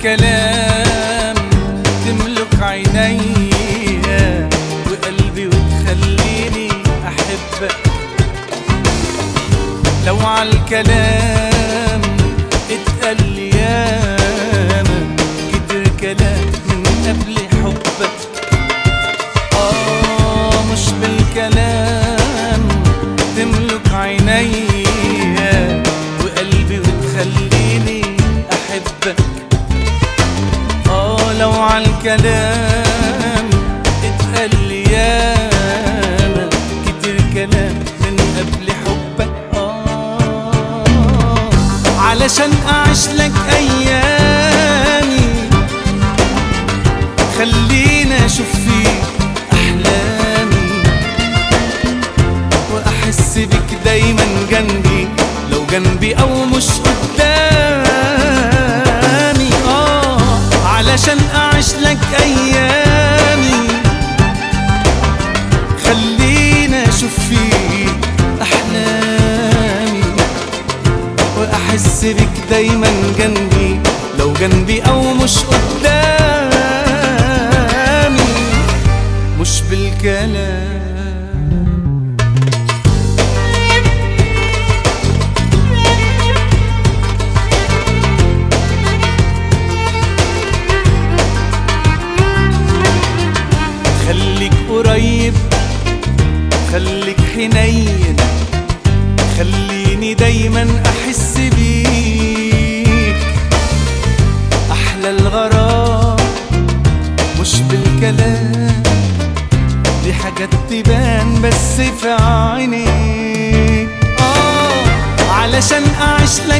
الكلام تملك عينيا وقلبي وتخليني احبك لو على الكلام اتقال لي ياما كتر كلام من قبل حبك اه مش بالكلام تملك عينيا وقلبي وتخليني احبك اه لو على الكلام اتقال لي ياما كتير كلام من قبل حبك اه علشان اعيش لك ايامي خلينا اشوف فيك احلامي واحس بك دايما جنبي لو جنبي او مش قدامي اه علشان اعيش لك ايامي خلينا اشوف فيك احلامي واحس بك دايما جنبي لو جنبي او مش قدامي مش بالكلام خليك قريب خليك حنين خليني دايما احس بيك احلى الغرام مش بالكلام دي حاجات تبان بس في عينيك اه علشان اعيش لك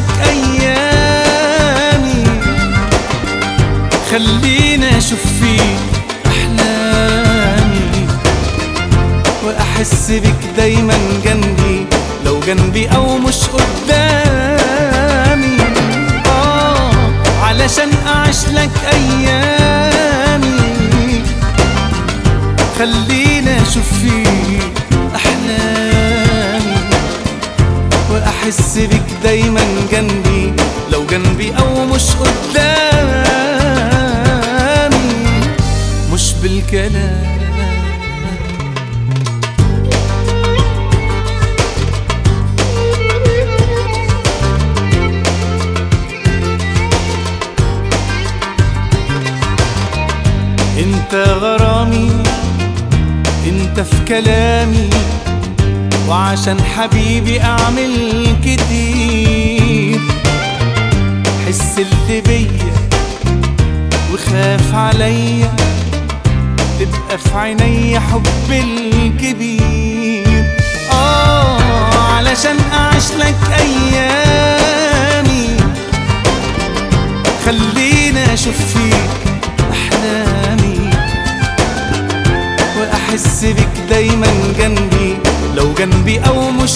ايامي خلينا اشوف فيك احلامي واحس بك دايما جنبي لو جنبي او مش قدامي اه علشان اعيش لك ايامي خلينا اشوف فيك احلامي واحس بك دايما جنبي لو جنبي او مش قدامي مش بالكلام انت غرامي انت في كلامي وعشان حبيبي اعمل كتير حس اللي بيا وخاف عليا تبقى في عيني حب الكبير اه علشان اعيش لك ايامي خلينا اشوف فيك احلامي واحس بك دايما جنبي لو جنبي او مش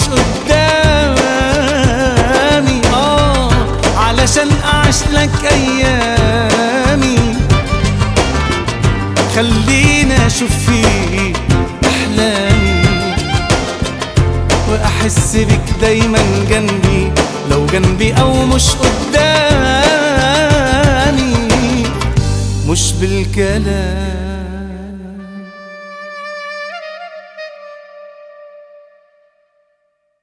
قدامي اه علشان اعيش لك ايامي خلينا اشوف فيك احلامي واحس بك دايما جنبي لو جنبي او مش قدامي مش بالكلام